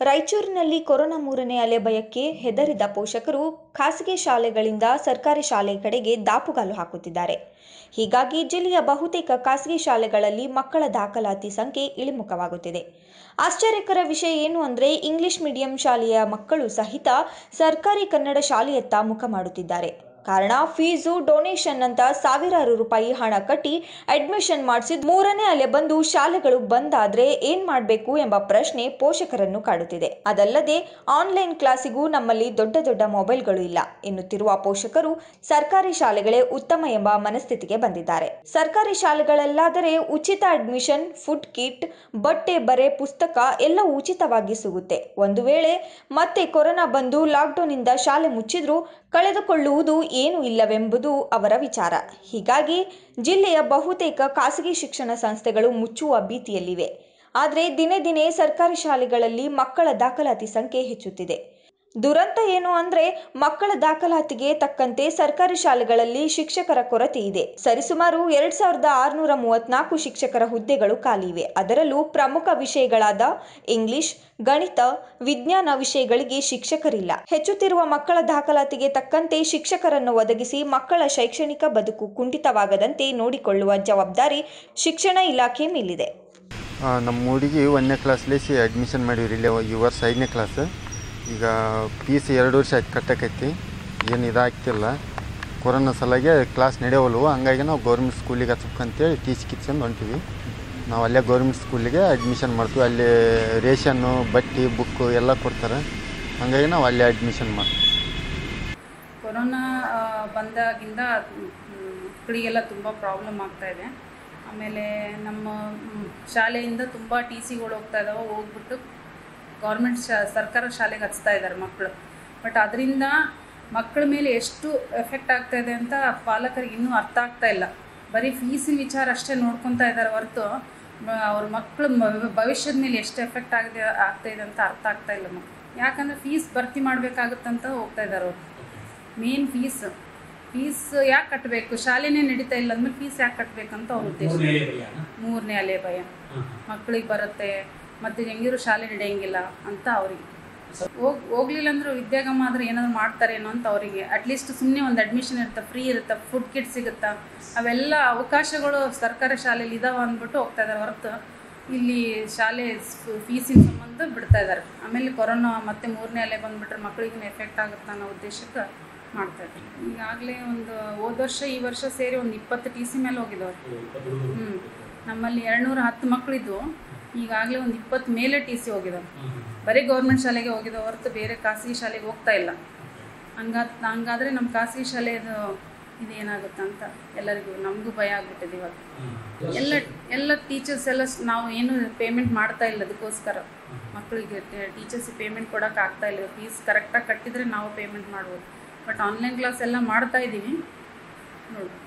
ರಾಯಚೂರಿನಲ್ಲಿ ಕೊರೋನಾ ಮೂರನೇ ಅಲೆ ಭಯಕ್ಕೆ ಹೆದರಿದ ಪೋಷಕರು ಖಾಸಗಿ ಶಾಲೆಗಳಿಂದ ಸರ್ಕಾರಿ ಶಾಲೆ ಕಡೆಗೆ ದಾಪುಗಾಲು ಹಾಕುತ್ತಿದ್ದಾರೆ ಹೀಗಾಗಿ ಜಿಲ್ಲೆಯ ಬಹುತೇಕ ಖಾಸಗಿ ಶಾಲೆಗಳಲ್ಲಿ ಮಕ್ಕಳ ದಾಖಲಾತಿ ಸಂಖ್ಯೆ ಇಳಿಮುಖವಾಗುತ್ತಿದೆ ಆಶ್ಚರ್ಯಕರ ವಿಷಯ ಏನು ಅಂದರೆ ಇಂಗ್ಲಿಷ್ ಮೀಡಿಯಂ ಶಾಲೆಯ ಮಕ್ಕಳು ಸಹಿತ ಸರ್ಕಾರಿ ಕನ್ನಡ ಶಾಲೆಯತ್ತ ಮುಖ ಮಾಡುತ್ತಿದ್ದಾರೆ ಕಾರಣ ಫೀಸು ಡೊನೇಷನ್ ಅಂತ ಸಾವಿರಾರು ರೂಪಾಯಿ ಹಣ ಕಟ್ಟಿ ಅಡ್ಮಿಷನ್ ಮಾಡಿಸಿದ್ ಮೂರನೇ ಅಲೆ ಬಂದು ಶಾಲೆಗಳು ಬಂದಾದ್ರೆ ಏನ್ ಮಾಡಬೇಕು ಎಂಬ ಪ್ರಶ್ನೆ ಪೋಷಕರನ್ನು ಕಾಡುತ್ತಿದೆ ಅದಲ್ಲದೆ ಆನ್ಲೈನ್ ಕ್ಲಾಸಿಗೂ ನಮ್ಮಲ್ಲಿ ದೊಡ್ಡ ದೊಡ್ಡ ಮೊಬೈಲ್ಗಳು ಇಲ್ಲ ಎನ್ನುತ್ತಿರುವ ಪೋಷಕರು ಸರ್ಕಾರಿ ಶಾಲೆಗಳೇ ಉತ್ತಮ ಎಂಬ ಮನಸ್ಥಿತಿಗೆ ಬಂದಿದ್ದಾರೆ ಸರ್ಕಾರಿ ಶಾಲೆಗಳಲ್ಲಾದರೆ ಉಚಿತ ಅಡ್ಮಿಷನ್ ಫುಡ್ ಕಿಟ್ ಬಟ್ಟೆ ಬರೆ ಪುಸ್ತಕ ಎಲ್ಲ ಉಚಿತವಾಗಿ ಸಿಗುತ್ತೆ ಒಂದು ವೇಳೆ ಮತ್ತೆ ಕೊರೋನಾ ಬಂದು ಲಾಕ್ಡೌನ್ನಿಂದ ಶಾಲೆ ಮುಚ್ಚಿದ್ರೂ ಕಳೆದುಕೊಳ್ಳುವುದು ಏನೂ ಇಲ್ಲವೆಂಬುದು ಅವರ ವಿಚಾರ ಹೀಗಾಗಿ ಜಿಲ್ಲೆಯ ಬಹುತೇಕ ಖಾಸಗಿ ಶಿಕ್ಷಣ ಸಂಸ್ಥೆಗಳು ಮುಚ್ಚುವ ಭೀತಿಯಲ್ಲಿವೆ ಆದರೆ ದಿನೇ ದಿನೇ ಸರ್ಕಾರಿ ಶಾಲೆಗಳಲ್ಲಿ ಮಕ್ಕಳ ದಾಖಲಾತಿ ಸಂಖ್ಯೆ ಹೆಚ್ಚುತ್ತಿದೆ ದುರಂತ ಏನು ಅಂದ್ರೆ ಮಕ್ಕಳ ದಾಖಲಾತಿಗೆ ತಕ್ಕಂತೆ ಸರ್ಕಾರಿ ಶಾಲೆಗಳಲ್ಲಿ ಶಿಕ್ಷಕರ ಕೊರತೆ ಇದೆ ಸರಿಸುಮಾರು ಎರಡ್ ಸಾವಿರದ ಆರುನೂರ ಮೂವತ್ನಾಲ್ಕು ಶಿಕ್ಷಕರ ಹುದ್ದೆಗಳು ಖಾಲಿ ಇವೆ ಅದರಲ್ಲೂ ಪ್ರಮುಖ ವಿಷಯಗಳಾದ ಇಂಗ್ಲಿಷ್ ಗಣಿತ ವಿಜ್ಞಾನ ವಿಷಯಗಳಿಗೆ ಶಿಕ್ಷಕರಿಲ್ಲ ಹೆಚ್ಚುತ್ತಿರುವ ಮಕ್ಕಳ ದಾಖಲಾತಿಗೆ ತಕ್ಕಂತೆ ಶಿಕ್ಷಕರನ್ನು ಒದಗಿಸಿ ಮಕ್ಕಳ ಶೈಕ್ಷಣಿಕ ಬದುಕು ಕುಂಠಿತವಾಗದಂತೆ ನೋಡಿಕೊಳ್ಳುವ ಜವಾಬ್ದಾರಿ ಶಿಕ್ಷಣ ಇಲಾಖೆ ಮೇಲಿದೆ ಆ, ನಮ್ಮ ಹುಡುಗಿ ಒಂದನೇ ಕ್ಲಾಸ್ಲೇಸಿ ಅಡ್ಮಿಷನ್ ಮಾಡೀವ್ರಿ ಇಲ್ಲೇ ಈ ವರ್ಷ ಐದನೇ ಕ್ಲಾಸ್ ಈಗ ಫೀಸ್ ಎರಡು ವರ್ಷ ಆಯ್ತು ಕಟ್ಟಕೈತಿ ಏನು ಇದಾಗ್ತಿಲ್ಲ ಕೊರೋನಾ ಸಲಾಗೆ ಕ್ಲಾಸ್ ನಡೆಯವಲ್ವು ಹಂಗಾಗಿ ನಾವು ಗೌರ್ಮೆಂಟ್ ಸ್ಕೂಲಿಗೆ ಹಚ್ಬೇಕಂತೇಳಿ ಟಿ ಸಿ ಕಿತ್ಕೊಂಡು ಹೊಂಟಿವಿ ನಾವು ಅಲ್ಲೇ ಗೌರ್ಮೆಂಟ್ ಸ್ಕೂಲಿಗೆ ಅಡ್ಮಿಷನ್ ಮಾಡ್ತೀವಿ ಅಲ್ಲಿ ರೇಷನ್ನು ಬಟ್ಟೆ ಬುಕ್ಕು ಎಲ್ಲ ಕೊಡ್ತಾರೆ ಹಂಗಾಗಿ ನಾವು ಅಲ್ಲೇ ಅಡ್ಮಿಷನ್ ಮಾಡ್ತೀವಿ ಕೊರೋನಾ ಆ, ಬಂದಾಗಿಂದ ಮ್, ಮಕ್ಕಳಿಗೆಲ್ಲ ತುಂಬ ಪ್ರಾಬ್ಲಮ್ ಆಗ್ತಾ ಇದೆ ಆಮೇಲೆ ನಮ್ಮ ಮ್, ಶಾಲೆಯಿಂದ ತುಂಬ ಟಿ ಸಿಗಳು ಹೋಗ್ತಾ ಇದ್ದಾವೆ ಹೋಗ್ಬಿಟ್ಟು ಗೌರ್ಮೆಂಟ್ ಶಾ ಸರ್ಕಾರ ಶಾಲೆಗೆ ಹಚ್ತಾ ಇದ್ದಾರೆ ಮಕ್ಕಳು ಬಟ್ ಅದರಿಂದ ಮಕ್ಕಳ ಮೇಲೆ ಎಷ್ಟು ಎಫೆಕ್ಟ್ ಆಗ್ತಾ ಇದೆ ಅಂತ ಪಾಲಕರಿಗೆ ಇನ್ನೂ ಅರ್ಥ ಆಗ್ತಾ ಇಲ್ಲ ಬರೀ ಫೀಸಿನ ವಿಚಾರ ಅಷ್ಟೇ ನೋಡ್ಕೊತಾ ಇದ್ದಾರೆ ಹೊರತು ಬ- ಅವ್ರ ಮಕ್ಕಳ ಭವಿಷ್ಯದ ಮೇಲೆ ಎಷ್ಟು ಎಫೆಕ್ಟ್ ಆಗಿದೆ ಆಗ್ತಾ ಇದೆ ಅಂತ ಅರ್ಥ ಆಗ್ತಾ ಇಲ್ಲ ಮಕ್ಕಳು ಯಾಕಂದರೆ ಫೀಸ್ ಭರ್ತಿ ಮಾಡಬೇಕಾಗುತ್ತಂತ ಹೋಗ್ತಾ ಇದ್ದಾರೆ ಅವರು ಮೇನ್ ಫೀಸ್ ಫೀಸ್ ಯಾಕೆ ಕಟ್ಟಬೇಕು ಶಾಲೆನೇ ನಡೀತಾ ಇಲ್ಲ ಅಂದ್ಮೇಲೆ ಫೀಸ್ ಯಾಕೆ ಕಟ್ಟಬೇಕಂತ ಅವ್ರ ಉದ್ದೇಶ ಮೂರನೇ ಅಲೆ ಭಯ ಮಕ್ಕಳಿಗೆ ಬರುತ್ತೆ ಮತ್ತು ಹೆಂಗಿರು ಶಾಲೆ ನಡೆಯಂಗಿಲ್ಲ ಅಂತ ಅವರಿಗೆ ಹೋಗ್ ಹೋಗ್ಲಿಲ್ಲ ಅಂದ್ರೆ ವಿದ್ಯಾಗಮ ಆದ್ರೆ ಏನಾದ್ರು ಮಾಡ್ತಾರೇನೋ ಅಂತ ಅವರಿಗೆ ಅಟ್ಲೀಸ್ಟ್ ಸುಮ್ಮನೆ ಒಂದು ಅಡ್ಮಿಷನ್ ಇರುತ್ತೆ ಫ್ರೀ ಇರುತ್ತೆ ಫುಡ್ ಕಿಟ್ ಸಿಗುತ್ತಾ ಅವೆಲ್ಲ ಅವಕಾಶಗಳು ಸರ್ಕಾರಿ ಶಾಲೆಯಲ್ಲಿ ಇದಾವೆ ಅಂದ್ಬಿಟ್ಟು ಹೋಗ್ತಾ ಇದ್ದಾರೆ ಹೊರತು ಇಲ್ಲಿ ಶಾಲೆ ಫೀಸಿನ ಸಂಬಂಧ ಬಿಡ್ತಾ ಇದ್ದಾರೆ ಆಮೇಲೆ ಕೊರೋನಾ ಮತ್ತೆ ಮೂರನೇ ಅಲೆ ಬಂದ್ಬಿಟ್ರೆ ಮಕ್ಕಳಿಗೆ ಎಫೆಕ್ಟ್ ಆಗುತ್ತೆ ಅನ್ನೋ ಉದ್ದೇಶಕ್ಕೆ ಮಾಡ್ತಾ ಇದ್ದಾರೆ ಈಗಾಗಲೇ ಒಂದು ಹೋದ ವರ್ಷ ಈ ವರ್ಷ ಸೇರಿ ಒಂದು ಇಪ್ಪತ್ತು ಟಿ ಸಿ ಮೇಲೆ ಹೋಗಿದ್ದವ್ರು ಹ್ಞೂ ನಮ್ಮಲ್ಲಿ ಎರಡುನೂರ ಹತ್ತು ಮಕ್ಕಳಿದ್ದು ಈಗಾಗಲೇ ಒಂದು ಇಪ್ಪತ್ತು ಮೇಲೆ ಟಿ ಸಿ ಹೋಗಿದ್ದಾವೆ ಬರೀ ಗೌರ್ಮೆಂಟ್ ಶಾಲೆಗೆ ಹೋಗಿದ್ದಾವೆ ಹೊರತು ಬೇರೆ ಖಾಸಗಿ ಶಾಲೆಗೆ ಹೋಗ್ತಾ ಇಲ್ಲ ಹಂಗಾ ಹಂಗಾದ್ರೆ ನಮ್ಮ ಖಾಸಗಿ ಶಾಲೆದು ಇದು ಏನಾಗುತ್ತೆ ಅಂತ ಎಲ್ಲರಿಗೂ ನಮಗೂ ಭಯ ಆಗ್ಬಿಟ್ಟಿದೆ ಇವಾಗ ಎಲ್ಲ ಎಲ್ಲ ಟೀಚರ್ಸ್ ಎಲ್ಲ ಸ್- ನಾವು ಏನು ಪೇಮೆಂಟ್ ಮಾಡ್ತಾ ಇಲ್ಲ ಅದಕ್ಕೋಸ್ಕರ ಮಕ್ಕಳಿಗೆ ಟೀಚರ್ಸ್ ಪೇಮೆಂಟ್ ಕೊಡೋಕೆ ಆಗ್ತಾ ಇಲ್ಲ ಫೀಸ್ ಕರೆಕ್ಟಾಗಿ ಕಟ್ಟಿದರೆ ನಾವು ಪೇಮೆಂಟ್ ಮಾಡ್ಬೋದು ಬಟ್ ಆನ್ಲೈನ್ ಕ್ಲಾಸ್ ಎಲ್ಲ ಮಾಡ್ತಾ ಇದ್ದೀವಿ ನೋಡಿ